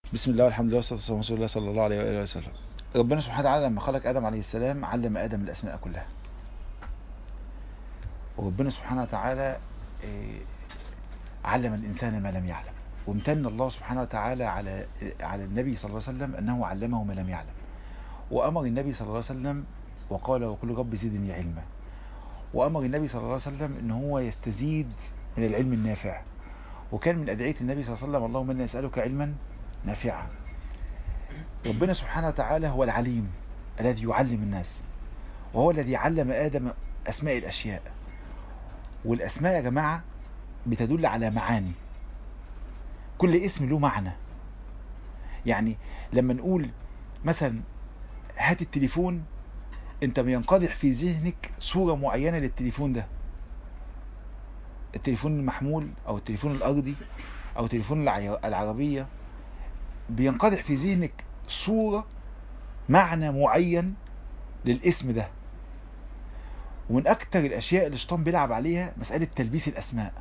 بسم الله والحمد لله والصلاة والسلام على رسول الله صلى الله عليه وآله وسلم ربنا سبحانه وتعالى لما خلق آدم عليه السلام علم آدم الأسماء كلها وربنا سبحانه وتعالى إيه، علم الإنسان ما لم يعلم وامتن الله سبحانه وتعالى على على النبي صلى الله عليه وسلم أنه علمه ما لم يعلم وأمر النبي صلى الله عليه وسلم وقال وقل رب زدني علما وأمر النبي صلى الله عليه وسلم أن هو يستزيد من العلم النافع وكان من أدعية النبي صلى الله عليه وسلم اللهم إنا نسألك علما نافعا ربنا سبحانه وتعالى هو العليم الذي يعلم الناس وهو الذي علم آدم أسماء الأشياء والأسماء يا جماعة بتدل على معاني كل اسم له معنى يعني لما نقول مثلا هات التليفون انت بينقضح في ذهنك صورة معينة للتليفون ده التليفون المحمول او التليفون الارضي او تليفون العي- العربية بينقضح في ذهنك صورة معنى معين للاسم ده ومن اكتر الاشياء اللي الشيطان بيلعب عليها مسألة تلبيس الاسماء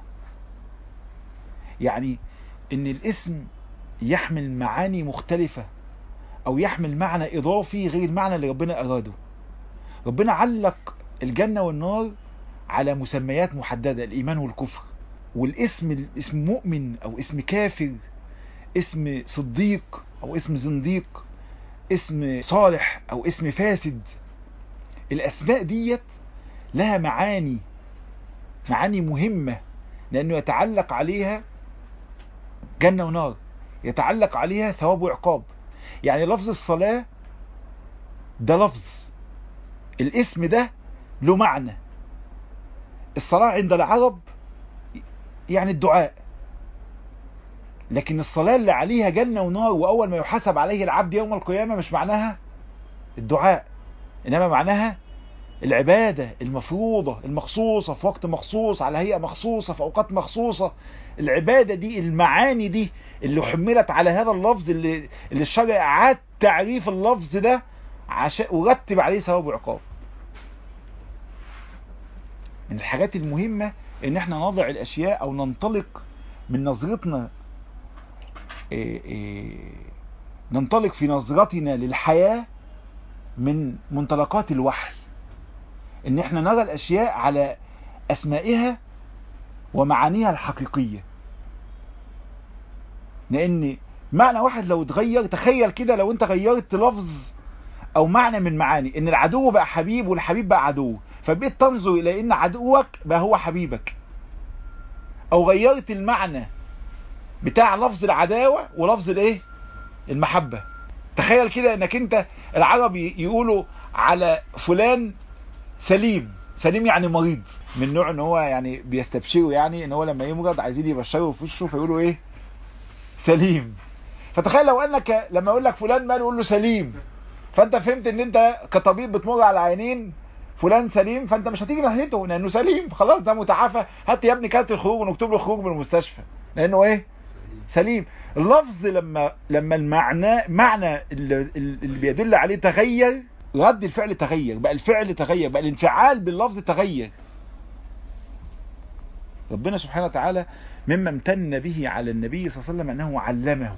يعني ان الاسم يحمل معاني مختلفة او يحمل معنى اضافي غير المعنى اللي ربنا اراده ربنا علق الجنة والنار على مسميات محددة الايمان والكفر والاسم اسم مؤمن او اسم كافر اسم صديق او اسم زنديق اسم صالح او اسم فاسد الاسماء ديت لها معاني معاني مهمة لانه يتعلق عليها جنة ونار يتعلق عليها ثواب وعقاب يعني لفظ الصلاة ده لفظ الاسم ده له معنى الصلاة عند العرب يعني الدعاء لكن الصلاة اللي عليها جنة ونار وأول ما يحاسب عليه العبد يوم القيامة مش معناها الدعاء إنما معناها العبادة المفروضة المخصوصة في وقت مخصوص على هيئة مخصوصة في أوقات مخصوصة العبادة دي المعاني دي اللي حملت على هذا اللفظ اللي, اللي الشرع أعاد تعريف اللفظ ده عشان ورتب عليه ثواب وعقاب من الحاجات المهمة ان احنا نضع الاشياء او ننطلق من نظرتنا إيه إيه ننطلق في نظرتنا للحياة من منطلقات الوحي ان احنا نرى الاشياء على اسمائها ومعانيها الحقيقية لان معنى واحد لو اتغير تخيل كده لو انت غيرت لفظ او معنى من معاني ان العدو بقى حبيب والحبيب بقى عدو فبقيت تنظر الى ان عدوك بقى هو حبيبك او غيرت المعنى بتاع لفظ العداوة ولفظ الايه المحبة تخيل كده انك انت العرب يقولوا على فلان سليم سليم يعني مريض من نوع ان هو يعني بيستبشروا يعني ان هو لما يمرض عايزين يبشروا في وشه فيقولوا ايه سليم فتخيل لو انك لما يقول لك فلان مال يقول له سليم فانت فهمت ان انت كطبيب بتمر على عينين فلان سليم فانت مش هتيجي ناحيته لانه سليم خلاص ده متعافى هات يا ابني كارت الخروج ونكتب له خروج من المستشفى لانه ايه سليم اللفظ لما لما المعنى معنى اللي, اللي بيدل عليه تغير رد الفعل تغير بقى الفعل تغير بقى الانفعال باللفظ تغير ربنا سبحانه وتعالى مما امتن به على النبي صلى الله عليه وسلم انه علمه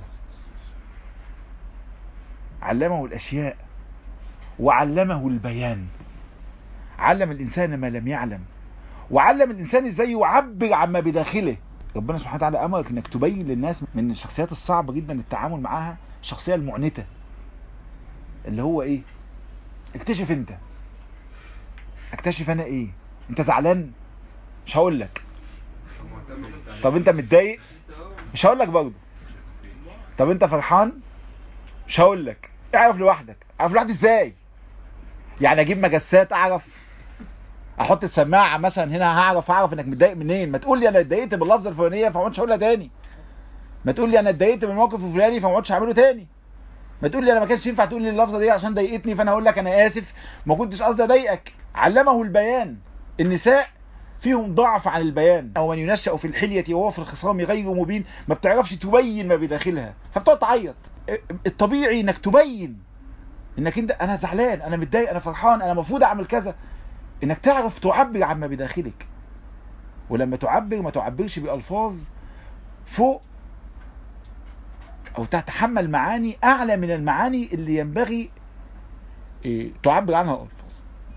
علمه الاشياء وعلمه البيان علم الانسان ما لم يعلم وعلم الانسان ازاي يعبر عما بداخله ربنا سبحانه وتعالى امرك انك تبين للناس من الشخصيات الصعبة جدا التعامل معاها الشخصية المعنتة اللي هو ايه اكتشف انت اكتشف انا ايه انت زعلان مش هقول لك طب انت متضايق مش هقول لك برضه طب انت فرحان مش هقول لك اعرف لوحدك اعرف لوحدي ازاي يعني اجيب مجسات اعرف احط السماعه مثلا هنا هعرف اعرف انك متضايق منين ما تقول لي انا اتضايقت باللفظه الفلانيه فما اقعدش اقولها تاني ما تقول لي انا اتضايقت من الموقف الفلاني فما اقعدش اعمله تاني ما تقول لي انا ما كانش ينفع تقول لي اللفظه دي عشان ضايقتني فانا اقول لك انا اسف ما كنتش قصدي اضايقك علمه البيان النساء فيهم ضعف عن البيان او من ينشأ في الحلية وهو في الخصام غير مبين ما بتعرفش تبين ما بداخلها فبتقعد تعيط الطبيعي انك تبين انك انت انا زعلان انا متضايق انا فرحان انا المفروض اعمل كذا انك تعرف تعبر عما بداخلك ولما تعبر ما تعبرش بألفاظ فوق او تتحمل معاني اعلى من المعاني اللي ينبغي إيه تعبر عنها الالفاظ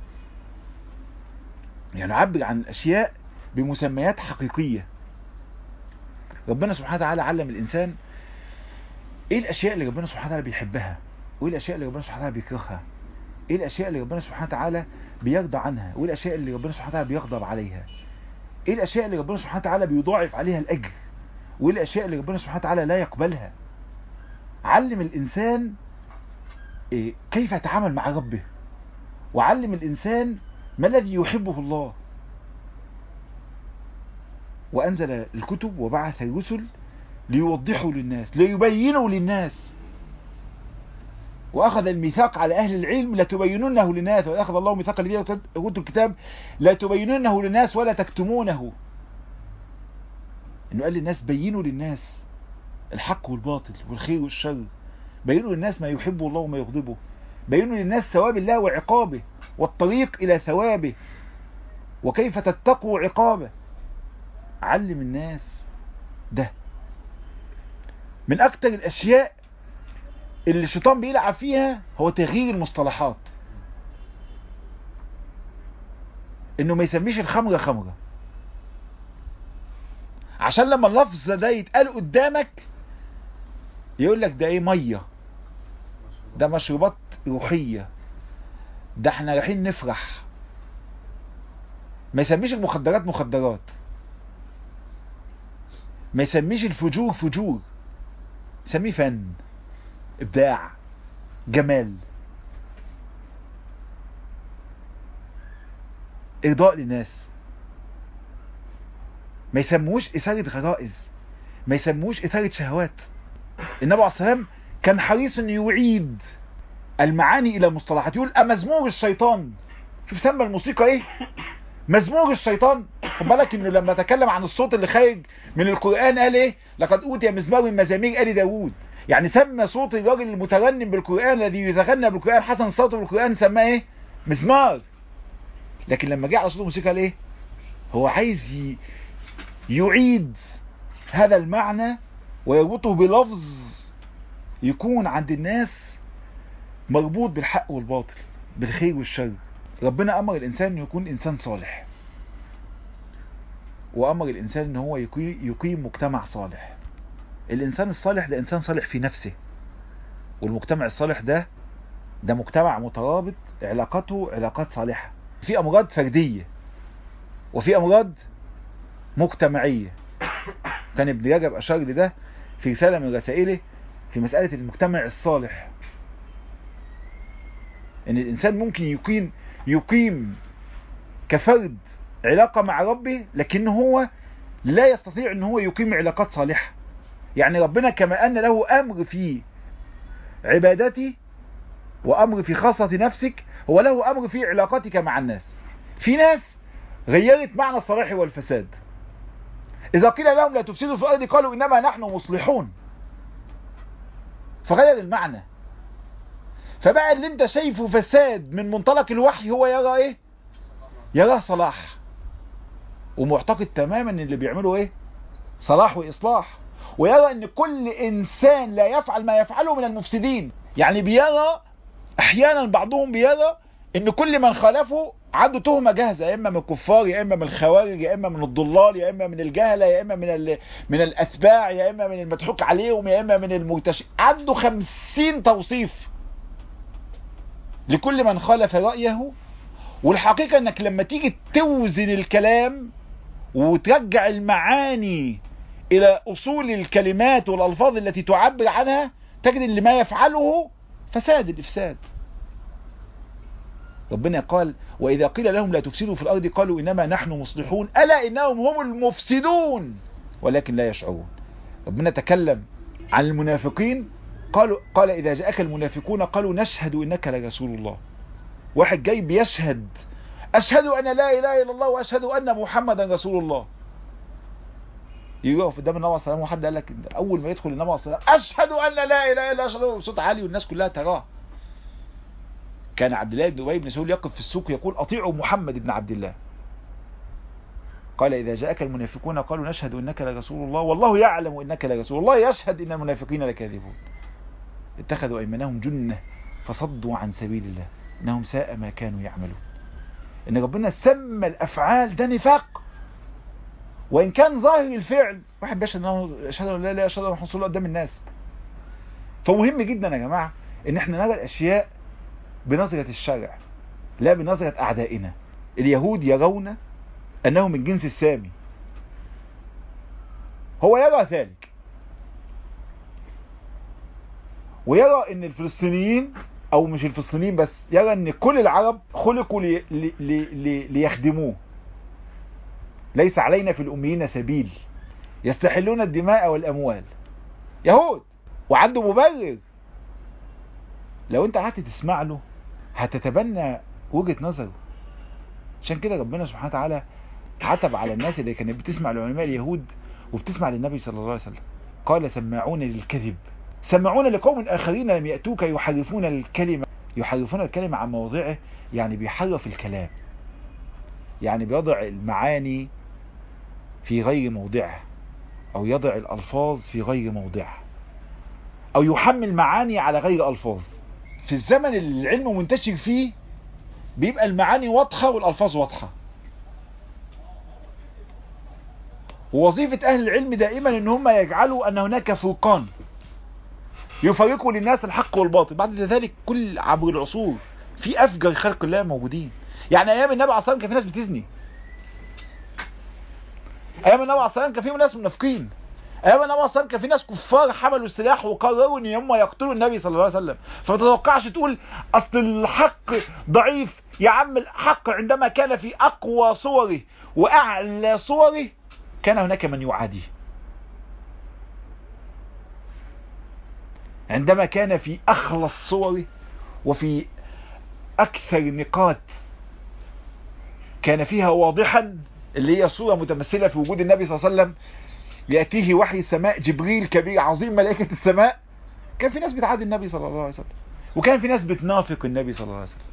يعني نعبر عن الاشياء بمسميات حقيقية ربنا سبحانه وتعالى علم الانسان ايه الاشياء اللي ربنا سبحانه وتعالى بيحبها وايه الاشياء اللي ربنا سبحانه وتعالى بيكرهها ايه الاشياء اللي ربنا سبحانه وتعالى بيرضى عنها وايه الاشياء اللي ربنا سبحانه وتعالى بيغضب عليها ايه الاشياء اللي ربنا سبحانه وتعالى بيضاعف عليها الاجر وايه الاشياء اللي ربنا سبحانه وتعالى لا يقبلها علم الانسان إيه كيف يتعامل مع ربه وعلم الانسان ما الذي يحبه الله وانزل الكتب وبعث الرسل ليوضحوا للناس ليبينوا للناس واخذ الميثاق على اهل العلم لتبيننه للناس واخذ الله ميثاق الذين اوتوا الكتاب لا تبيننه للناس ولا تكتمونه انه قال للناس بينوا للناس الحق والباطل والخير والشر بينوا للناس ما يحبه الله وما يغضبه بينوا للناس ثواب الله وعقابه والطريق الى ثوابه وكيف تتقوا عقابه علم الناس ده من اكتر الاشياء اللي الشيطان بيلعب فيها هو تغيير المصطلحات انه ما يسميش الخمرة خمرة عشان لما اللفظ ده يتقال قدامك يقول لك ده ايه مية ده مشروبات روحية ده احنا رايحين نفرح ما يسميش المخدرات مخدرات ما يسميش الفجور فجور يسميه فن ابداع جمال ارضاء للناس ما يسموش اثارة غرائز ما يسموش اثارة شهوات النبي عليه السلام كان حريص انه يعيد المعاني الى مصطلحات يقول امزمور الشيطان شوف سمى الموسيقى ايه مزمور الشيطان خد بالك انه لما تكلم عن الصوت اللي خارج من القرآن قال ايه لقد اوتي مزمار من مزامير ال داوود يعني سمى صوت الراجل المتغنم بالقرآن الذي يتغنى بالقرآن حسن صوته بالقرآن سماه ايه مزمار لكن لما جه على صوت الموسيقى قال ايه هو عايز ي... يعيد هذا المعنى ويربطه بلفظ يكون عند الناس مربوط بالحق والباطل بالخير والشر ربنا امر الانسان انه يكون انسان صالح وامر الانسان ان هو يقيم مجتمع صالح الانسان الصالح ده انسان صالح في نفسه والمجتمع الصالح ده ده مجتمع مترابط علاقته علاقات صالحة في امراض فردية وفي امراض مجتمعية كان ابن رجب اشار لده في رسالة من رسائله في مسألة المجتمع الصالح ان الانسان ممكن يقيم يقيم كفرد علاقة مع ربه لكن هو لا يستطيع ان هو يقيم علاقات صالحة يعني ربنا كما ان له امر في عبادتي وامر في خاصة نفسك هو له امر في علاقاتك مع الناس في ناس غيرت معنى الصلاح والفساد اذا قيل لهم لا تفسدوا في الارض قالوا انما نحن مصلحون فغير المعنى فبقى اللي انت شايفه فساد من منطلق الوحي هو يرى ايه يرى صلاح ومعتقد تماما ان اللي بيعمله ايه صلاح واصلاح ويرى ان كل انسان لا يفعل ما يفعله من المفسدين يعني بيرى احيانا بعضهم بيرى ان كل من خالفه عنده تهمة جاهزة يا اما من الكفار يا اما من الخوارج يا اما من الضلال يا اما من الجهلة يا اما من من الاتباع يا اما من المضحوك عليهم يا اما من المرتش عنده خمسين توصيف لكل من خالف رأيه والحقيقة انك لما تيجي توزن الكلام وترجع المعاني الى اصول الكلمات والالفاظ التي تعبر عنها تجد اللي ما يفعله فساد الافساد ربنا قال واذا قيل لهم لا تفسدوا في الارض قالوا انما نحن مصلحون الا انهم هم المفسدون ولكن لا يشعرون ربنا تكلم عن المنافقين قالوا قال اذا جاءك المنافقون قالوا نشهد انك لرسول الله واحد جاي بيشهد اشهد ان لا اله الا الله واشهد ان محمدا رسول الله يقف قدام النبي صلى الله عليه وسلم وحد قال لك اول ما يدخل النبي صلى الله عليه وسلم اشهد ان لا اله الا الله بصوت عالي والناس كلها تراه كان عبد الله بن ابي بن سهول يقف في السوق يقول اطيعوا محمد بن عبد الله قال إذا جاءك المنافقون قالوا نشهد إنك لرسول الله والله يعلم إنك لرسول الله يشهد إن المنافقين لكاذبون اتخذوا أيمانهم جنة فصدوا عن سبيل الله إنهم ساء ما كانوا يعملون إن ربنا سمى الأفعال ده نفاق وإن كان ظاهر الفعل واحد بيشهد أنه أشهد أن لا إله إلا الله رسول الله قدام الناس فمهم جدا يا جماعة إن إحنا نرى الأشياء بنظرة الشرع لا بنظرة أعدائنا اليهود يرون أنه من جنس السامي هو يرى ذلك ويرى ان الفلسطينيين او مش الفلسطينيين بس يرى ان كل العرب خلقوا لي لي لي ليخدموه ليس علينا في الاميين سبيل يستحلون الدماء والاموال يهود وعنده مبرر لو انت قعدت تسمع له هتتبنى وجهة نظره عشان كده ربنا سبحانه وتعالى عتب على الناس اللي كانت بتسمع العلماء اليهود وبتسمع للنبي صلى الله عليه وسلم قال سماعون للكذب سمعون لقوم آخرين لم يأتوك يحرفون الكلمة يحرفون الكلمة عن مواضعه يعني بيحرف الكلام يعني بيضع المعاني في غير موضعها أو يضع الألفاظ في غير موضعها أو يحمل معاني على غير ألفاظ في الزمن اللي العلم منتشر فيه بيبقى المعاني واضحة والألفاظ واضحة ووظيفة أهل العلم دائما ان هم يجعلوا أن هناك فرقان يفرقوا للناس الحق والباطل بعد ذلك كل عبر العصور في أفجر خلق الله موجودين يعني أيام النبي عليه الصلاة والسلام كان في ناس بتزني أيام النبي عليه الصلاة والسلام كان في ناس منافقين أيام النبي عليه الصلاة والسلام كان في ناس كفار حملوا السلاح وقرروا ان هم يقتلوا النبي صلى الله عليه وسلم فما تتوقعش تقول أصل الحق ضعيف يا عم الحق عندما كان في أقوى صوره وأعلى صوره كان هناك من يعاديه عندما كان في أخلص صوره وفي أكثر نقاط كان فيها واضحا اللي هي صورة متمثلة في وجود النبي صلى الله عليه وسلم يأتيه وحي السماء جبريل كبير عظيم ملائكة السماء كان في ناس بتعادي النبي صلى الله عليه وسلم وكان في ناس بتنافق النبي صلى الله عليه وسلم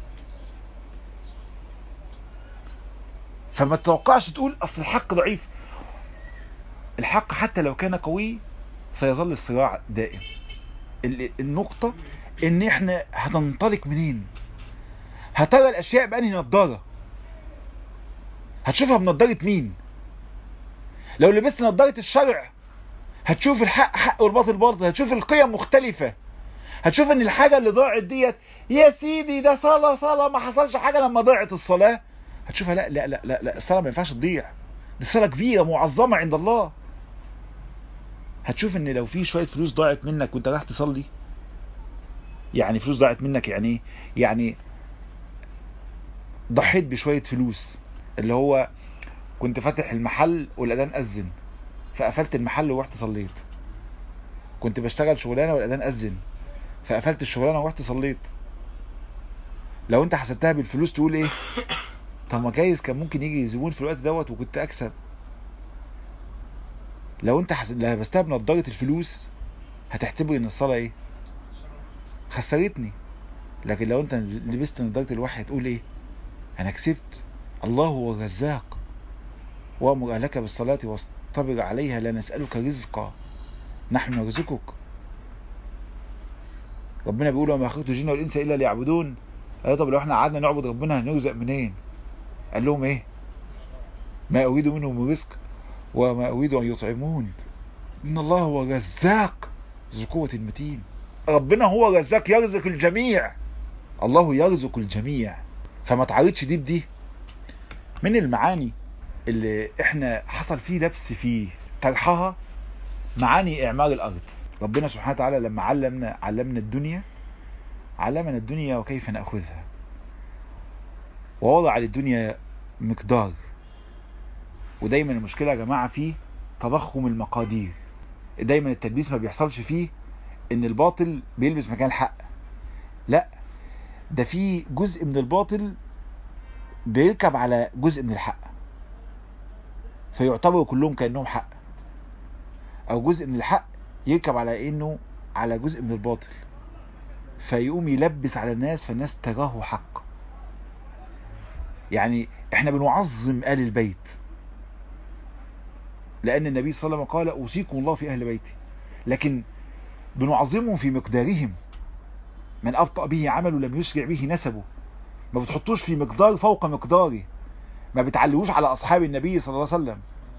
فما تتوقعش تقول أصل الحق ضعيف الحق حتى لو كان قوي سيظل الصراع دائم النقطة ان احنا هتنطلق منين هترى الاشياء بأنهي نظارة هتشوفها بنظارة مين لو لبست نظارة الشرع هتشوف الحق حق والباطل باطل هتشوف القيم مختلفة هتشوف ان الحاجة اللي ضاعت ديت يا سيدي ده صلاة صلاة ما حصلش حاجة لما ضاعت الصلاة هتشوفها لا لا لا لا, لا الصلاة ما ينفعش تضيع دي صلاة كبيرة معظمة عند الله هتشوف ان لو في شوية فلوس ضاعت منك وانت رايح تصلي يعني فلوس ضاعت منك يعني ايه يعني ضحيت بشوية فلوس اللي هو كنت فاتح المحل والاذان اذن فقفلت المحل ورحت صليت كنت بشتغل شغلانة والاذان اذن فقفلت الشغلانة ورحت صليت لو انت حسبتها بالفلوس تقول ايه طب ما جايز كان ممكن يجي زبون في الوقت دوت وكنت اكسب لو انت حس... لبستها بنضارة الفلوس هتعتبر ان الصلاة ايه خسرتني لكن لو انت لبست نضارة الوحي هتقول ايه انا كسبت الله هو الرزاق وامر اهلك بالصلاة واصطبر عليها لا نسألك رزقا نحن نرزقك ربنا بيقول وما خلقت الجن والانس الا ليعبدون قال طب لو احنا قعدنا نعبد ربنا هنرزق منين قال لهم ايه ما اريد منهم من رزق وما أريد أن يطعمون إن الله هو رزاق ذو قوة المتين ربنا هو رزاق يرزق الجميع الله يرزق الجميع فما تعرضش دي بدي من المعاني اللي احنا حصل فيه لبس فيه طرحها معاني إعمار الأرض ربنا سبحانه وتعالى لما علمنا علمنا الدنيا علمنا الدنيا وكيف نأخذها ووضع للدنيا مقدار ودايما المشكلة يا جماعة فيه تضخم المقادير دايما التلبيس ما بيحصلش فيه ان الباطل بيلبس مكان الحق لا ده في جزء من الباطل بيركب على جزء من الحق فيعتبروا كلهم كأنهم حق او جزء من الحق يركب على انه على جزء من الباطل فيقوم يلبس على الناس فالناس تراه حق يعني احنا بنعظم آل البيت لأن النبي صلى الله عليه وسلم قال أوصيكم الله في أهل بيتي لكن بنعظمهم في مقدارهم من أبطأ به عمله لم يسرع به نسبه ما بتحطوش في مقدار فوق مقداره ما بتعلوش على أصحاب النبي صلى الله عليه وسلم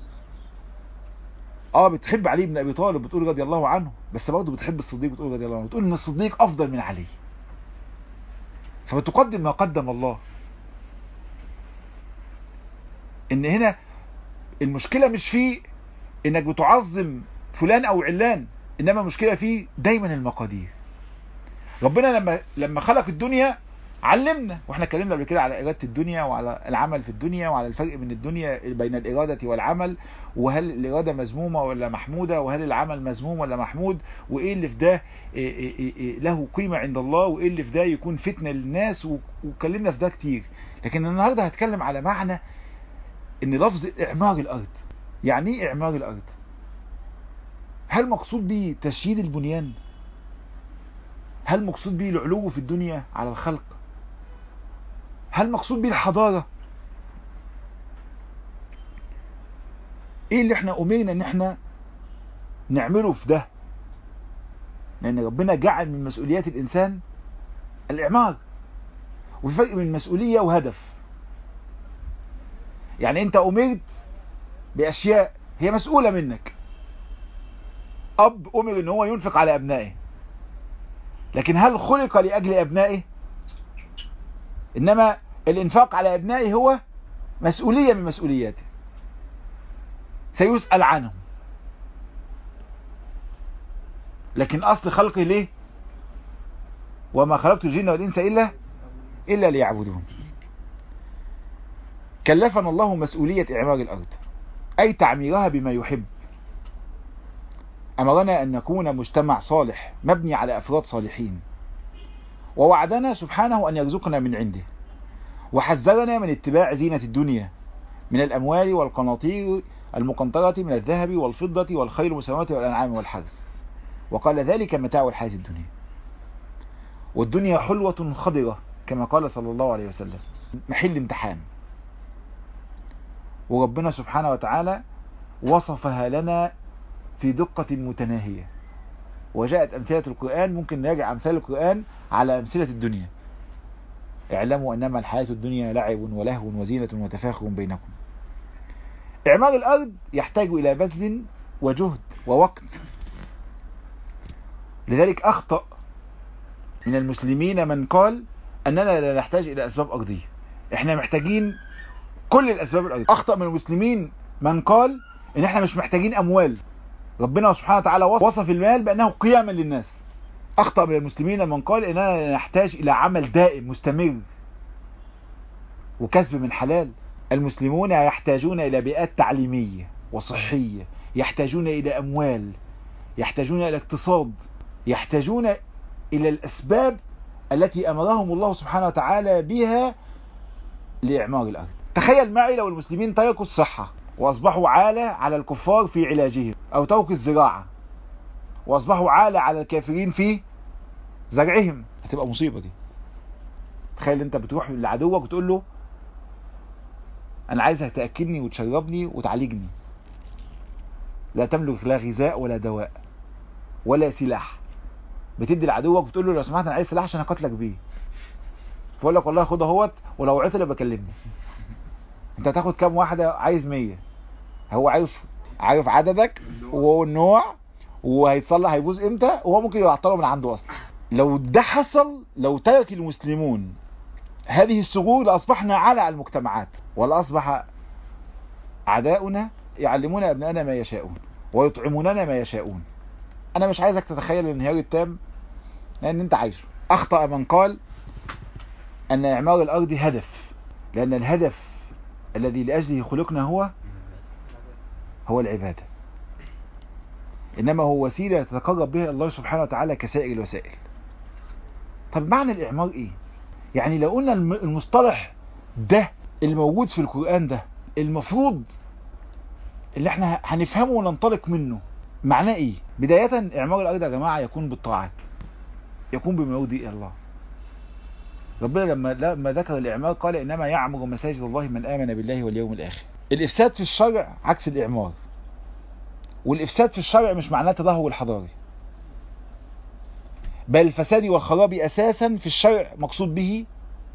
اه بتحب علي بن ابي طالب بتقول رضي الله عنه بس برضه بتحب الصديق بتقول رضي الله عنه بتقول ان الصديق افضل من علي فبتقدم ما قدم الله ان هنا المشكلة مش في انك بتعظم فلان او علان انما المشكلة في دايما المقادير ربنا لما لما خلق الدنيا علمنا واحنا اتكلمنا قبل كده على إرادة الدنيا وعلى العمل في الدنيا وعلى الفرق بين الدنيا بين الإرادة والعمل وهل الإرادة مذمومة ولا محمودة وهل العمل مذموم ولا محمود وإيه اللي في ده إيه إيه إيه له قيمة عند الله وإيه اللي في ده يكون فتنة للناس واتكلمنا في ده كتير لكن النهاردة هتكلم على معنى ان لفظ إعمار الأرض يعني إيه إعمار الأرض هل مقصود به تشييد البنيان هل مقصود به العلو في الدنيا على الخلق هل مقصود به الحضارة ايه اللي احنا امرنا ان احنا نعمله في ده لان ربنا جعل من مسؤوليات الانسان الاعمار وفي فرق بين مسؤولية وهدف يعني انت امرت باشياء هي مسؤولة منك اب امر ان هو ينفق على ابنائه لكن هل خلق لاجل ابنائه انما الانفاق على ابنائه هو مسؤولية من مسؤولياته سيسأل عنهم لكن اصل خلقه ليه وما خلقت الجن والانس الا الا ليعبدون كلفنا الله مسؤولية اعمار الارض اي تعميرها بما يحب امرنا ان نكون مجتمع صالح مبني على افراد صالحين ووعدنا سبحانه ان يرزقنا من عنده وحذرنا من اتباع زينة الدنيا من الأموال والقناطير المقنطرة من الذهب والفضة والخيل المسومة والأنعام والحرث وقال ذلك متاع الحياة الدنيا والدنيا حلوة خضرة كما قال صلى الله عليه وسلم محل امتحان وربنا سبحانه وتعالى وصفها لنا في دقة متناهية وجاءت أمثلة القرآن ممكن نراجع أمثال القرآن على أمثلة الدنيا اعلموا أنما الحياة الدنيا لعب ولهو وزينة وتفاخر بينكم إعمار الأرض يحتاج إلى بذل وجهد ووقت لذلك أخطأ من المسلمين من قال أننا لا نحتاج إلى أسباب أرضية إحنا محتاجين كل الأسباب الأرضية أخطأ من المسلمين من قال إن إحنا مش محتاجين أموال ربنا سبحانه وتعالى وصف المال بأنه قياما للناس أخطأ من المسلمين من قال إننا نحتاج إلى عمل دائم مستمر وكسب من حلال المسلمون يحتاجون إلى بيئات تعليمية وصحية يحتاجون إلى أموال يحتاجون إلى اقتصاد يحتاجون إلى الأسباب التي أمرهم الله سبحانه وتعالى بها لإعمار الأرض تخيل معي لو المسلمين تركوا الصحة وأصبحوا عالة على الكفار في علاجهم أو تركوا الزراعة واصبحوا عالة على الكافرين في زرعهم هتبقى مصيبة دي تخيل انت بتروح لعدوك وتقول له انا عايزك تأكلني وتشربني وتعالجني لا تملك لا غذاء ولا دواء ولا سلاح بتدي لعدوك وتقول له لو سمحت انا عايز سلاح عشان اقاتلك بيه فيقول لك والله خد اهوت ولو عطل بكلمني انت هتاخد كام واحدة عايز مية هو عارف عارف عددك والنوع وهيتصلح هيبوظ امتى وهو ممكن يعطله من عنده اصلا لو ده حصل لو ترك المسلمون هذه الثغور لاصبحنا على المجتمعات ولاصبح اعداؤنا يعلمون ابنائنا ما يشاءون ويطعموننا ما يشاءون انا مش عايزك تتخيل الانهيار التام لان انت عايشه اخطأ من قال ان اعمار الارض هدف لان الهدف الذي لاجله خلقنا هو هو العباده إنما هو وسيلة يتقرب بها الله سبحانه وتعالى كسائر الوسائل طب معنى الإعمار إيه؟ يعني لو قلنا المصطلح ده الموجود في القرآن ده المفروض اللي احنا هنفهمه وننطلق منه معناه ايه بداية اعمار الارض يا جماعة يكون بالطاعات يكون بما يرضي الله ربنا لما لما ذكر الاعمار قال انما يعمر مساجد الله من امن بالله واليوم الاخر الافساد في الشرع عكس الاعمار والإفساد في الشرع مش معناه تدهور الحضاري بل الفساد والخراب أساسا في الشرع مقصود به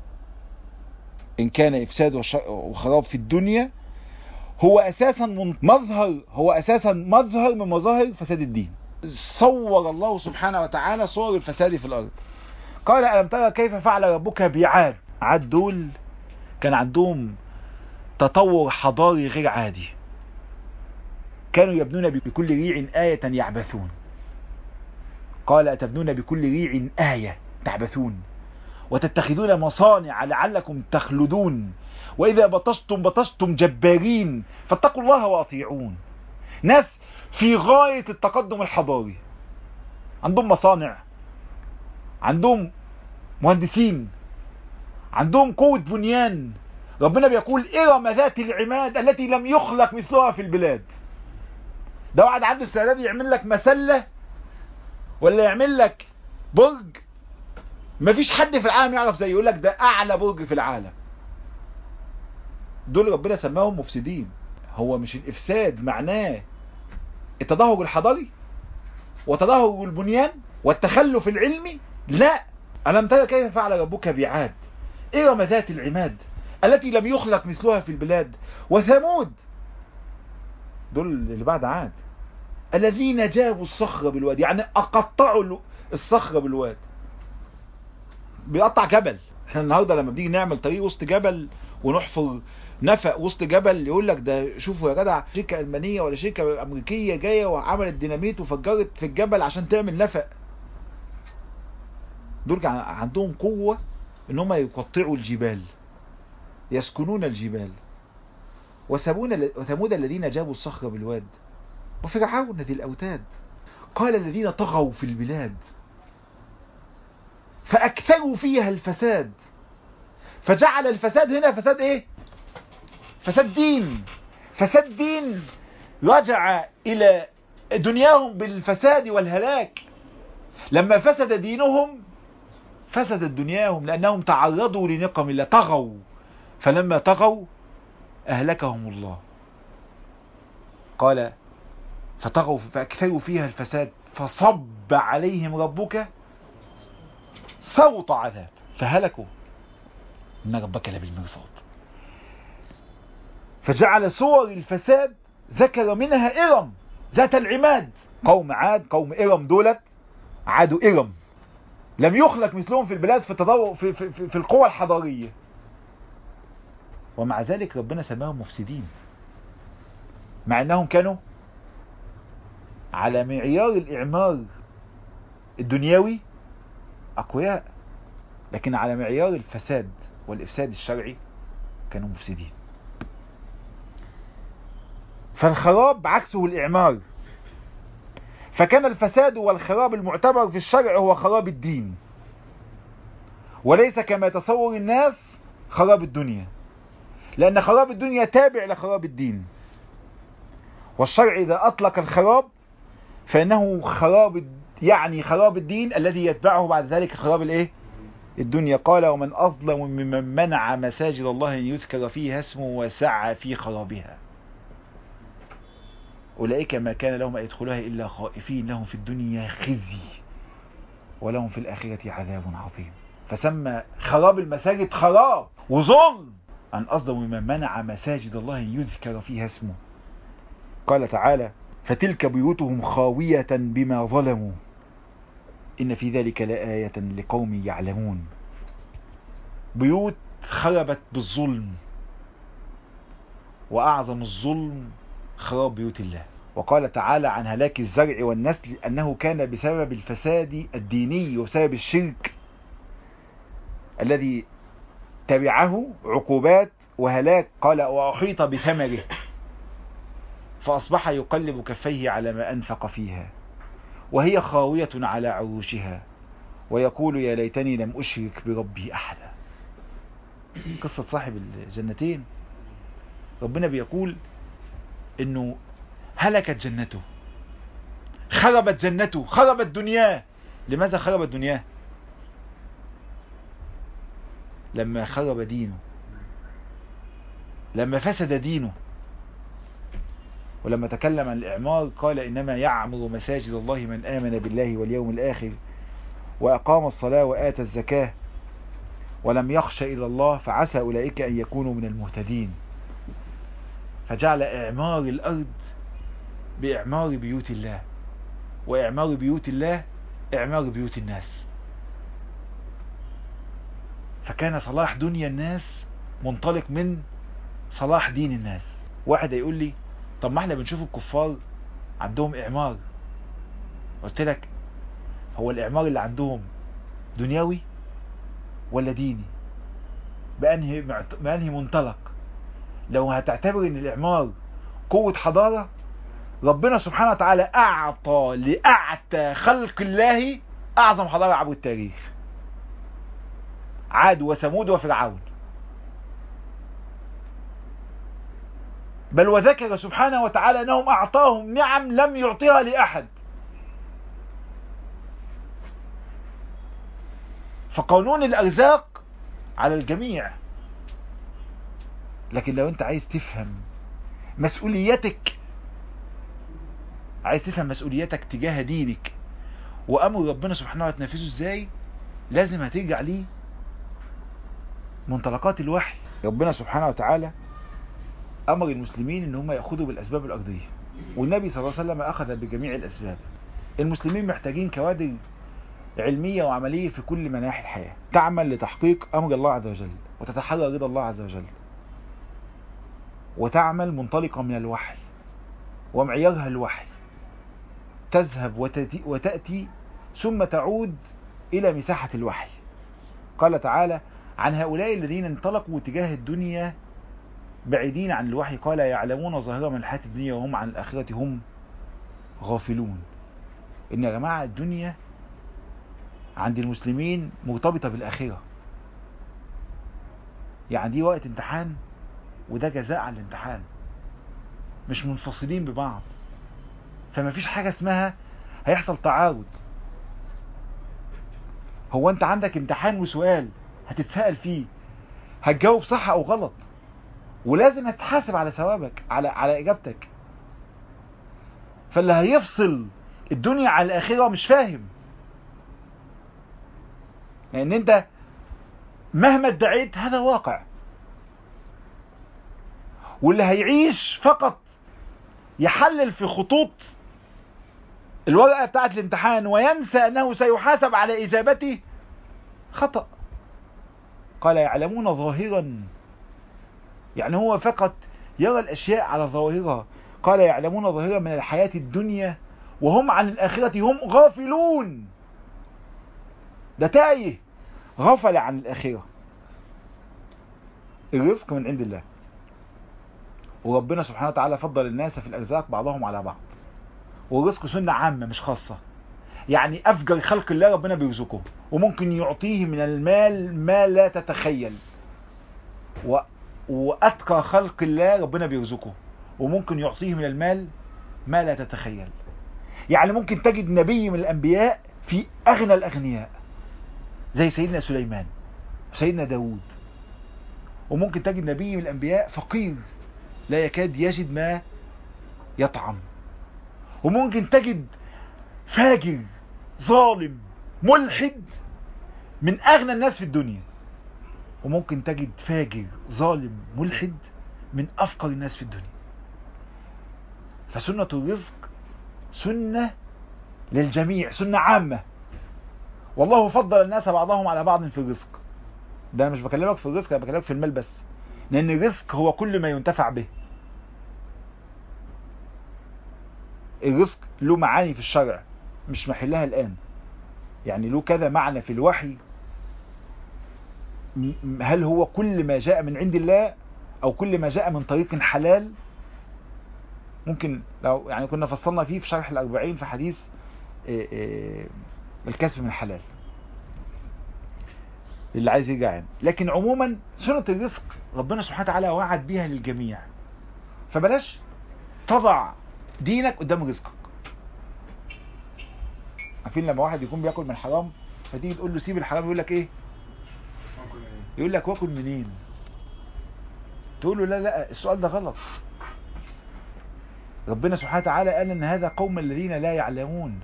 إن كان إفساد وخراب في الدنيا هو أساسا مظهر هو أساسا مظهر من مظاهر فساد الدين صور الله سبحانه وتعالى صور الفساد في الأرض قال ألم ترى كيف فعل ربك بعاد عاد دول كان عندهم تطور حضاري غير عادي كانوا يبنون بكل ريع آية يعبثون قال أتبنون بكل ريع آية تعبثون وتتخذون مصانع لعلكم تخلدون وإذا بطشتم بطشتم جبارين فاتقوا الله وأطيعون ناس في غاية التقدم الحضاري عندهم مصانع عندهم مهندسين عندهم قوة بنيان ربنا بيقول إرم ذات العماد التي لم يخلق مثلها في البلاد ده واحد عنده استعداد يعمل لك مسلة ولا يعمل لك برج مفيش حد في العالم يعرف زي يقول لك ده اعلى برج في العالم دول ربنا سماهم مفسدين هو مش الافساد معناه التدهور الحضاري وتدهور البنيان والتخلف العلمي لا ألم ترى كيف فعل ربك بعاد إرم ذات العماد التي لم يخلق مثلها في البلاد وثمود دول اللي بعد عاد الذين جابوا الصخر بالواد يعني أقطعوا الصخر بالواد بيقطع جبل احنا النهارده لما بنيجي نعمل طريق وسط جبل ونحفر نفق وسط جبل يقول لك ده شوفوا يا جدع شركه المانيه ولا شركه امريكيه جايه وعملت ديناميت وفجرت في الجبل عشان تعمل نفق دول عندهم قوه ان هم يقطعوا الجبال يسكنون الجبال وثمود الذين جابوا الصخر بالواد وفرعون ذي الاوتاد قال الذين طغوا في البلاد فأكثروا فيها الفساد فجعل الفساد هنا فساد ايه فساد دين فساد دين رجع الى دنياهم بالفساد والهلاك لما فسد دينهم فسدت دنياهم لانهم تعرضوا لنقم الله طغوا فلما طغوا اهلكهم الله قال فطغوا فاكثروا فيها الفساد فصب عليهم ربك صوت عذاب فهلكوا إن ربك لبالمرصاد فجعل صور الفساد ذكر منها إرم ذات العماد قوم عاد قوم إرم دولت عادوا إرم لم يخلق مثلهم في البلاد في التطور في, في, في, في القوى الحضارية ومع ذلك ربنا سماهم مفسدين مع انهم كانوا على معيار الاعمار الدنيوي أقوياء لكن على معيار الفساد والإفساد الشرعي كانوا مفسدين فالخراب عكسه الإعمار فكان الفساد والخراب المعتبر في الشرع هو خراب الدين وليس كما يتصور الناس خراب الدنيا لأن خراب الدنيا تابع لخراب الدين والشرع إذا أطلق الخراب فإنه خراب يعني خراب الدين الذي يتبعه بعد ذلك خراب الايه الدنيا قال ومن أظلم ممن منع مساجد الله أن يذكر فيها اسمه وسعى في خرابها أولئك ما كان لهم أن يدخلوها إلا خائفين لهم في الدنيا خزي ولهم في الآخرة عذاب عظيم فسمى خراب المساجد خراب وظلم أن أظلم ممن منع مساجد الله أن يذكر فيها اسمه قال تعالى فتلك بيوتهم خاوية بما ظلموا إن في ذلك لآية لقوم يعلمون بيوت خربت بالظلم وأعظم الظلم خراب بيوت الله وقال تعالى عن هلاك الزرع والنسل أنه كان بسبب الفساد الديني وسبب الشرك الذي تبعه عقوبات وهلاك قال وأحيط بثمره فأصبح يقلب كفيه على ما أنفق فيها وهي خاوية على عروشها ويقول يا ليتني لم أشرك بربي أحدا قصة صاحب الجنتين ربنا بيقول انه هلكت جنته خربت جنته خربت دنياه لماذا خربت دنياه لما خرب دينه لما فسد دينه ولما تكلم عن الإعمار قال إنما يعمر مساجد الله من آمن بالله واليوم الآخر وأقام الصلاة وآتى الزكاة ولم يخش إلى الله فعسى أولئك أن يكونوا من المهتدين فجعل إعمار الأرض بإعمار بيوت الله وإعمار بيوت الله إعمار بيوت الناس فكان صلاح دنيا الناس منطلق من صلاح دين الناس واحد هيقول لي طب ما احنا بنشوف الكفار عندهم إعمار قلت لك هو الإعمار اللي عندهم دنيوي ولا ديني بأنهي, بأنهي منطلق لو هتعتبر ان الإعمار قوة حضارة ربنا سبحانه وتعالى أعطى لأعتى خلق الله أعظم حضارة عبر التاريخ عاد وثمود وفرعون بل وذكر سبحانه وتعالى أنهم أعطاهم نعم لم يعطيها لأحد فقانون الأرزاق على الجميع لكن لو أنت عايز تفهم مسؤوليتك عايز تفهم مسؤوليتك تجاه دينك وأمر ربنا سبحانه وتعالى تنفذه ازاي لازم هترجع ليه منطلقات الوحي ربنا سبحانه وتعالى أمر المسلمين ان هم يأخذوا بالأسباب الأرضية والنبي صلى الله عليه وسلم أخذ بجميع الأسباب المسلمين محتاجين كوادر علمية وعملية في كل مناحي الحياة تعمل لتحقيق أمر الله عز وجل وتتحرى رضا الله عز وجل وتعمل منطلقة من الوحي ومعيارها الوحي تذهب وتأتي, وتأتي ثم تعود إلى مساحة الوحي قال تعالى عن هؤلاء الذين انطلقوا تجاه الدنيا بعيدين عن الوحي قال يعلمون ظاهرة من الحياة الدنيا وهم عن الآخرة هم غافلون إن يا جماعة الدنيا عند المسلمين مرتبطة بالآخرة يعني دي وقت امتحان وده جزاء على الامتحان مش منفصلين ببعض فما فيش حاجة اسمها هيحصل تعارض هو انت عندك امتحان وسؤال هتتسأل فيه هتجاوب صح او غلط ولازم هتحاسب على ثوابك على على اجابتك فاللي هيفصل الدنيا على الاخره مش فاهم لان يعني انت مهما ادعيت هذا واقع واللي هيعيش فقط يحلل في خطوط الورقة بتاعت الامتحان وينسى أنه سيحاسب على إجابته خطأ قال يعلمون ظاهرا يعني هو فقط يرى الأشياء على ظواهرها قال يعلمون ظاهرا من الحياة الدنيا وهم عن الآخرة هم غافلون ده تايه غفل عن الآخرة الرزق من عند الله وربنا سبحانه وتعالى فضل الناس في الأرزاق بعضهم على بعض والرزق سنة عامة مش خاصة يعني أفجر خلق الله ربنا بيرزقه وممكن يعطيه من المال ما لا تتخيل و... وأتقى خلق الله ربنا بيرزقه وممكن يعطيه من المال ما لا تتخيل يعني ممكن تجد نبي من الأنبياء في أغنى الأغنياء زي سيدنا سليمان سيدنا داود وممكن تجد نبي من الأنبياء فقير لا يكاد يجد ما يطعم وممكن تجد فاجر ظالم ملحد من أغنى الناس في الدنيا وممكن تجد فاجر ظالم ملحد من أفقر الناس في الدنيا فسنة الرزق سنة للجميع سنة عامة والله فضل الناس بعضهم على بعض في الرزق ده أنا مش بكلمك في الرزق أنا بكلمك في المال بس لأن الرزق هو كل ما ينتفع به الرزق له معاني في الشرع مش محلها الآن يعني له كذا معنى في الوحي هل هو كل ما جاء من عند الله أو كل ما جاء من طريق حلال ممكن لو يعني كنا فصلنا فيه في شرح الأربعين في حديث الكسب من الحلال اللي عايز يرجع يعني. لكن عموما سنة الرزق ربنا سبحانه وتعالى وعد بيها للجميع فبلاش تضع دينك قدام رزقك عارفين لما واحد يكون بياكل من حرام فتيجي تقول له سيب الحرام يقول لك ايه يقول لك واكل منين تقول له لا لا السؤال ده غلط ربنا سبحانه وتعالى قال ان هذا قوم الذين لا يعلمون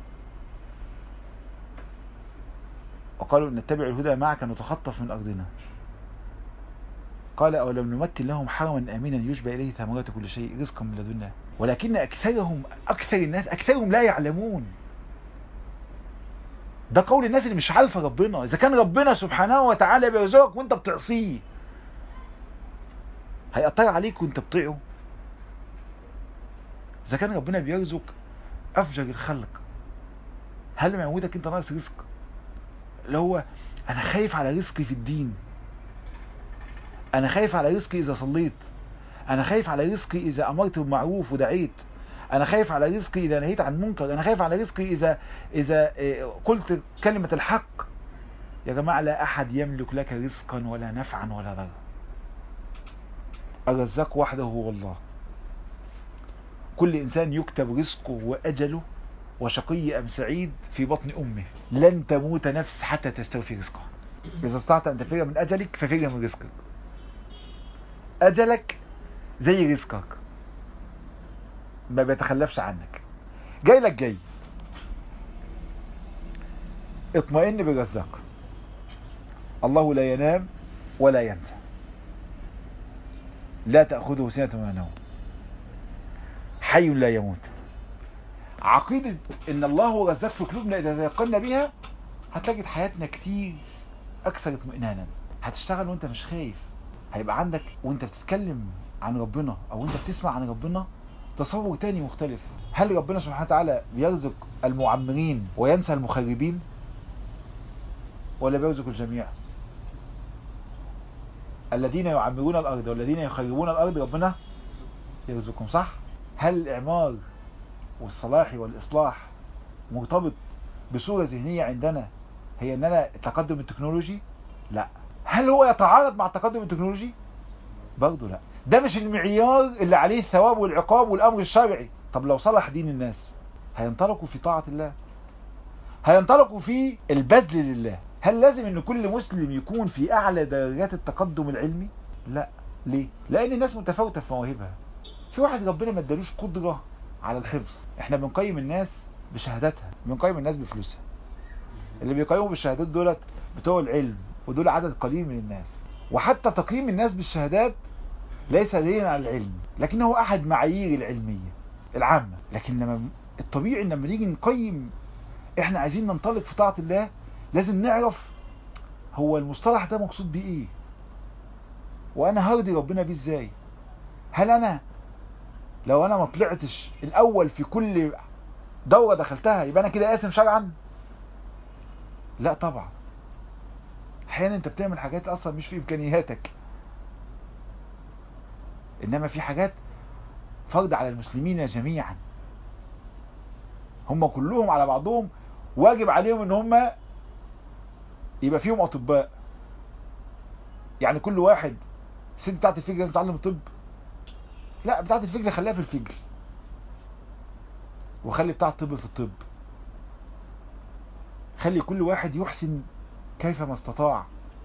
وقالوا نتبع الهدى معك نتخطف من أرضنا قال أولم نمكن لهم حرما آمنا يشبه إليه ثمرات كل شيء رزقا من لدنا ولكن أكثرهم أكثر الناس أكثرهم لا يعلمون ده قول الناس اللي مش عارفة ربنا إذا كان ربنا سبحانه وتعالى بيرزقك وانت بتعصيه هيقطع عليك وانت بتطيعه إذا كان ربنا بيرزق أفجر الخلق هل ما يموتك انت ناقص رزق اللي هو انا خايف على رزقي في الدين انا خايف على رزقي اذا صليت انا خايف على رزقي اذا امرت بالمعروف ودعيت انا خايف على رزقي اذا نهيت عن منكر انا خايف على رزقي اذا اذا قلت كلمة الحق يا جماعة لا احد يملك لك رزقا ولا نفعا ولا ضرا الرزاق وحده هو الله كل انسان يكتب رزقه واجله وشقي أم سعيد في بطن أمه لن تموت نفس حتى تستوفي رزقها إذا استطعت أن تفر من أجلك ففر من رزقك أجلك زي رزقك ما بيتخلفش عنك جاي لك جاي اطمئن بالرزاق الله لا ينام ولا ينسى لا تأخذه سنة ولا نوم حي لا يموت عقيدة ان الله هو رزاق في قلوبنا اذا تيقنا بيها هتجد حياتنا كتير اكثر اطمئنانا هتشتغل وانت مش خايف هيبقى عندك وانت بتتكلم عن ربنا او انت بتسمع عن ربنا تصور تاني مختلف هل ربنا سبحانه وتعالى بيرزق المعمرين وينسى المخربين ولا بيرزق الجميع الذين يعمرون الارض والذين يخربون الارض ربنا يرزقهم صح هل الاعمار والصلاح والإصلاح مرتبط بصورة ذهنية عندنا هي أننا التقدم التكنولوجي لا هل هو يتعارض مع التقدم التكنولوجي برضه لا ده مش المعيار اللي عليه الثواب والعقاب والأمر الشرعي طب لو صلح دين الناس هينطلقوا في طاعة الله هينطلقوا في البذل لله هل لازم ان كل مسلم يكون في اعلى درجات التقدم العلمي لا ليه لان الناس متفاوتة في مواهبها في واحد ربنا ما ادالوش قدرة على الحفظ احنا بنقيم الناس بشهاداتها بنقيم الناس بفلوسها اللي بيقيموا بالشهادات دولت بتوع العلم ودول عدد قليل من الناس وحتى تقييم الناس بالشهادات ليس دليلا على العلم لكنه احد معايير العلمية العامة لكن لما الطبيعي لما نيجي نقيم احنا عايزين ننطلق في طاعة الله لازم نعرف هو المصطلح ده مقصود بيه ايه وانا هرضي ربنا بيه ازاي هل انا لو انا ما طلعتش الاول في كل دورة دخلتها يبقى انا كده قاسم شرعا لا طبعا احيانا انت بتعمل حاجات اصلا مش في امكانياتك انما في حاجات فرض على المسلمين جميعا هم كلهم على بعضهم واجب عليهم ان هم يبقى فيهم اطباء يعني كل واحد الست بتاعت الفجر لازم تتعلم الطب لا بتاعت الفجر خليها في الفجر وخلي بتاع الطب في الطب خلي كل واحد يحسن كيفما استطاع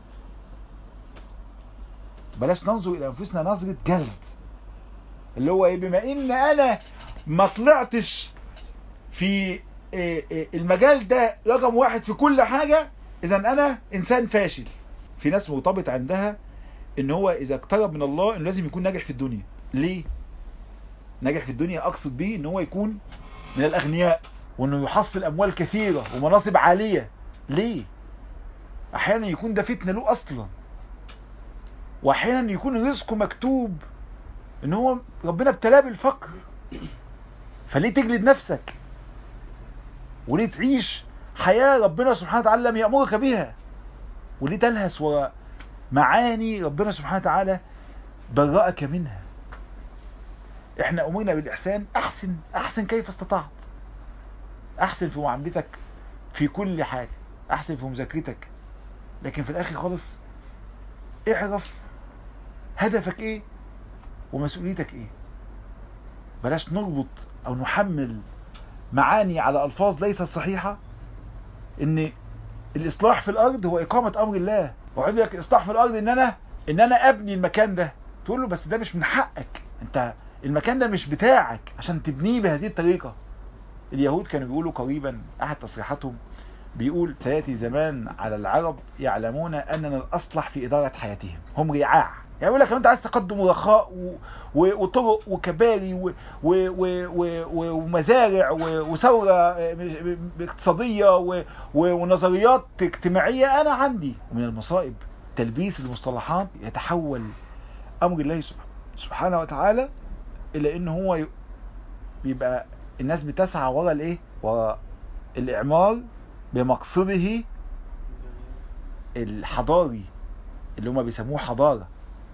بلاش ننظر الى انفسنا نظرة جلد اللي هو ايه بما ان انا ما طلعتش في المجال ده رقم واحد في كل حاجة اذا انا انسان فاشل في ناس مرتبط عندها ان هو اذا اقترب من الله انه لازم يكون ناجح في الدنيا ليه ناجح في الدنيا اقصد بيه ان هو يكون من الاغنياء وانه يحصل اموال كثيرة ومناصب عالية ليه احيانا يكون ده فتنة له اصلا واحيانا يكون رزقه مكتوب ان هو ربنا ابتلاه بالفقر فليه تجلد نفسك وليه تعيش حياة ربنا سبحانه وتعالى لم يأمرك بها وليه تلهس وراء معاني ربنا سبحانه وتعالى برأك منها احنا امرنا بالاحسان احسن احسن كيف استطعت احسن في معاملتك في كل حاجة احسن في مذاكرتك لكن في الاخر خالص اعرف هدفك ايه ومسؤوليتك ايه بلاش نربط او نحمل معاني على الفاظ ليست صحيحة ان الاصلاح في الارض هو اقامة امر الله وعند لك الاصلاح في الارض ان انا ان انا ابني المكان ده تقول له بس ده مش من حقك انت المكان ده مش بتاعك عشان تبنيه بهذه الطريقة اليهود كانوا بيقولوا قريبا احد تصريحاتهم بيقول سيأتي زمان على العرب يعلمون أننا الأصلح في إدارة حياتهم هم رعاع يعني يقول لك لو أنت عايز تقدم ورخاء و... و... وطرق وكباري و... و... و... و... ومزارع و... وثورة اقتصادية و... و... ونظريات اجتماعية أنا عندي ومن المصائب تلبيس المصطلحات يتحول أمر الله سبحانه وتعالى إلى إن هو ي... بيبقى الناس بتسعى ورا الإيه؟ ورا الإعمار بمقصده الحضاري اللي هم بيسموه حضارة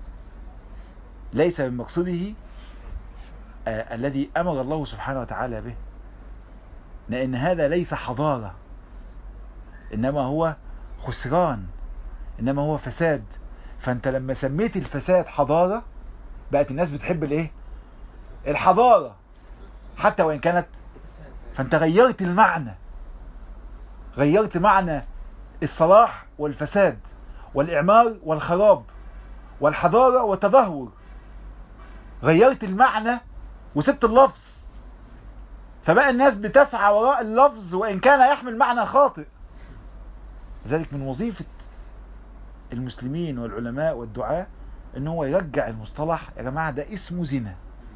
ليس بمقصده آه الذي أمر الله سبحانه وتعالى به لأن هذا ليس حضارة إنما هو خسران إنما هو فساد فأنت لما سميت الفساد حضارة بقت الناس بتحب الايه الحضارة حتى وإن كانت فأنت غيرت المعنى غيرت معنى الصلاح والفساد والإعمار والخراب والحضارة والتدهور غيرت المعنى وسبت اللفظ فبقى الناس بتسعى وراء اللفظ وإن كان يحمل معنى خاطئ ذلك من وظيفة المسلمين والعلماء والدعاء ان هو يرجع المصطلح يا جماعة ده اسمه زنا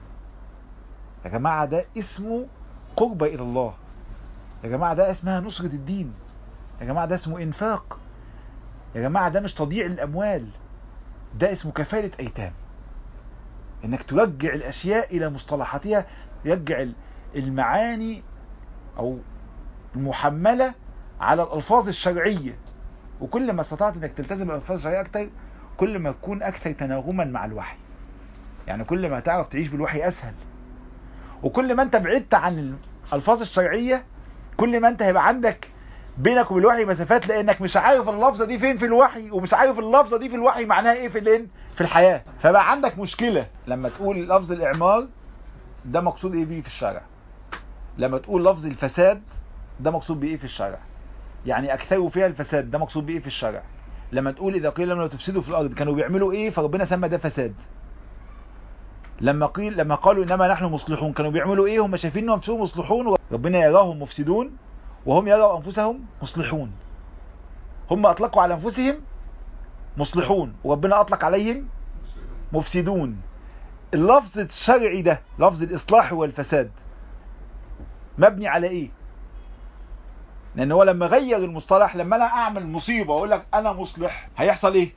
يا جماعة ده اسمه قربة إلى الله يا جماعة ده اسمها نصرة الدين يا جماعة ده اسمه انفاق يا جماعة ده مش تضييع الأموال ده اسمه كفالة أيتام انك ترجع الأشياء إلى مصطلحاتها يرجع المعاني أو المحملة على الألفاظ الشرعية وكل ما استطعت انك تلتزم بالألفاظ الشرعية أكتر كل ما تكون أكثر تناغما مع الوحي يعني كل ما تعرف تعيش بالوحي أسهل وكل ما انت بعدت عن الألفاظ الشرعية كل ما انت هيبقى عندك بينك وبين الوحي مسافات لانك مش عارف اللفظة دي فين في الوحي ومش عارف اللفظة دي في الوحي معناها ايه في الين في الحياة فبقى عندك مشكلة لما تقول لفظ الاعمار ده مقصود ايه بيه في الشرع لما تقول لفظ الفساد ده مقصود بايه في الشرع يعني اكثروا فيها الفساد ده مقصود بايه في الشرع لما تقول اذا قيل لهم لو تفسدوا في الارض كانوا بيعملوا ايه فربنا سمى ده فساد لما قيل لما قالوا انما نحن مصلحون كانوا بيعملوا ايه هم شايفين انهم نفسهم مصلحون ربنا يراهم مفسدون وهم يروا انفسهم مصلحون هم اطلقوا على انفسهم مصلحون وربنا اطلق عليهم مفسدون اللفظ الشرعي ده لفظ الاصلاح والفساد مبني على ايه لان هو لما غير المصطلح لما انا اعمل مصيبة واقول لك انا مصلح هيحصل ايه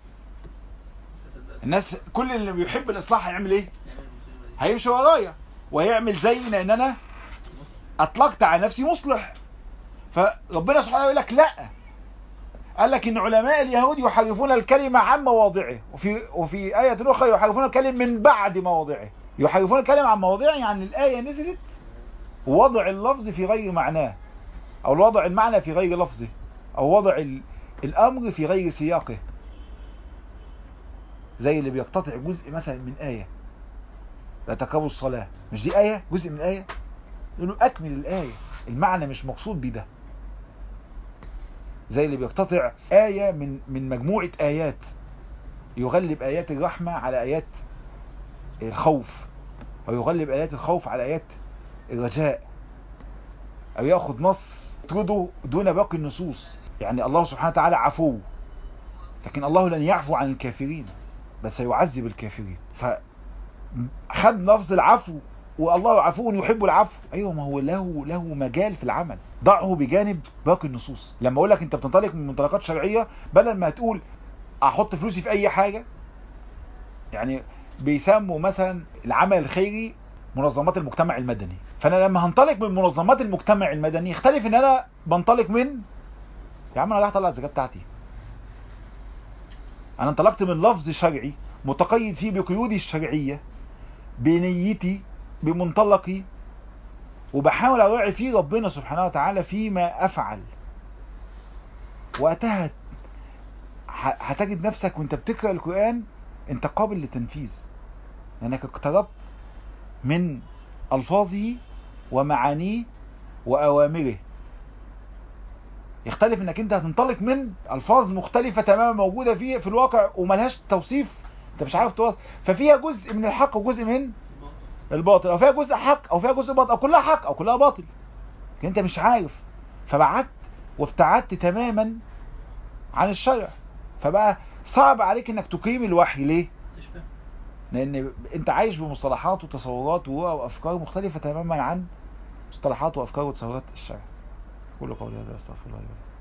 الناس كل اللي بيحب الاصلاح هيعمل ايه هيمشي ورايا وهيعمل زي ان انا اطلقت على نفسي مصلح فربنا سبحانه يقول لك لا قال لك ان علماء اليهود يحرفون الكلمة عن مواضعه وفي وفي آية أخرى يحرفون الكلمة من بعد مواضعه يحرفون الكلمة عن مواضعه يعني الآية نزلت وضع اللفظ في غير معناه او وضع المعنى في غير لفظه او وضع الامر في غير سياقه زي اللي بيقتطع جزء مثلا من آية لا تقربوا الصلاة مش دي آية جزء من آية يقولوا أكمل الآية المعنى مش مقصود بده زي اللي بيقتطع آية من من مجموعة آيات يغلب آيات الرحمة على آيات الخوف أو يغلب آيات الخوف على آيات الرجاء أو يأخذ نص يطرده دون باقي النصوص يعني الله سبحانه وتعالى عفو لكن الله لن يعفو عن الكافرين بس يعذب الكافرين فخد لفظ العفو والله عفو يحب العفو ايوه ما هو له له مجال في العمل ضعه بجانب باقي النصوص لما اقول لك انت بتنطلق من منطلقات شرعيه بدل ما تقول احط فلوسي في اي حاجه يعني بيسموا مثلا العمل الخيري منظمات المجتمع المدني فانا لما هنطلق من منظمات المجتمع المدني يختلف ان انا بنطلق من يا عم انا رايح اطلع الزكاه بتاعتي انا انطلقت من لفظ شرعي متقيد فيه بقيودي الشرعيه بنيتي بمنطلقي وبحاول اراعي فيه ربنا سبحانه وتعالى فيما افعل وقتها هتجد نفسك وانت بتقرا القران انت قابل للتنفيذ لانك اقتربت من الفاظه ومعانيه واوامره يختلف انك انت هتنطلق من الفاظ مختلفة تماما موجودة في في الواقع وملهاش توصيف انت مش عارف توصف ففيها جزء من الحق وجزء من الباطل او فيها جزء حق او فيها جزء باطل او كلها حق او كلها باطل لكن انت مش عارف فبعدت وابتعدت تماما عن الشرع فبقى صعب عليك انك تقيم الوحي ليه مش فاهم لان انت عايش بمصطلحات وتصورات وافكار مختلفة تماما عن مصطلحات وافكار وتصورات الشرع قولوا قولي هذا استغفر الله لي ولكم